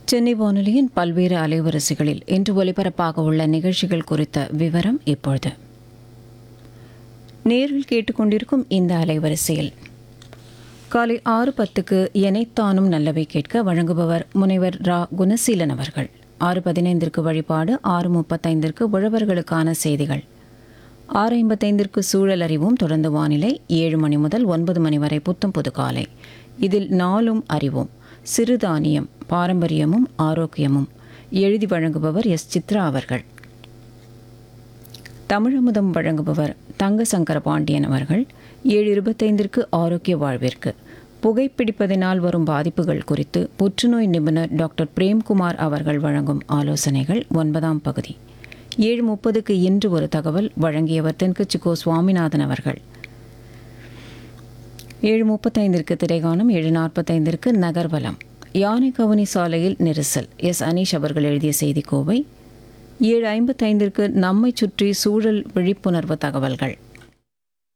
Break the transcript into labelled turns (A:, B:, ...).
A: சென்னை வானொலியின் பல்வேறு அலைவரிசைகளில் இன்று ஒலிபரப்பாக உள்ள நிகழ்ச்சிகள் குறித்த விவரம் இப்பொழுது நேரில் கேட்டுக்கொண்டிருக்கும் இந்த அலைவரிசையில் காலை ஆறு பத்துக்கு எனைத்தானும் நல்லவை கேட்க வழங்குபவர் முனைவர் ரா குணசீலன் அவர்கள் ஆறு பதினைந்திற்கு வழிபாடு ஆறு முப்பத்தைந்திற்கு உழவர்களுக்கான செய்திகள் ஆறு ஐம்பத்தைந்திற்கு சூழல் அறிவும் தொடர்ந்து வானிலை ஏழு மணி முதல் ஒன்பது மணி வரை புத்தம் புது காலை இதில் நாளும் அறிவோம் சிறுதானியம் பாரம்பரியமும் ஆரோக்கியமும் எழுதி வழங்குபவர் எஸ் சித்ரா அவர்கள் தமிழமுதம் வழங்குபவர் தங்கசங்கர பாண்டியன் அவர்கள் ஏழு இருபத்தைந்திற்கு ஆரோக்கிய வாழ்விற்கு புகைப்பிடிப்பதினால் வரும் பாதிப்புகள் குறித்து புற்றுநோய் நிபுணர் டாக்டர் பிரேம்குமார் அவர்கள் வழங்கும் ஆலோசனைகள் ஒன்பதாம் பகுதி ஏழு முப்பதுக்கு இன்று ஒரு தகவல் வழங்கியவர் தென்கச்சிக்கோ சுவாமிநாதன் அவர்கள் ஏழு முப்பத்தைந்திற்கு திரைகாணும் ஏழு நாற்பத்தைந்திற்கு நகர்வலம் யானை கவுனி சாலையில் நெரிசல் எஸ் அனீஷ் அவர்கள் எழுதிய செய்தி கோவை ஏழு ஐம்பத்தைந்திற்கு நம்மை சுற்றி சூழல் விழிப்புணர்வு தகவல்கள்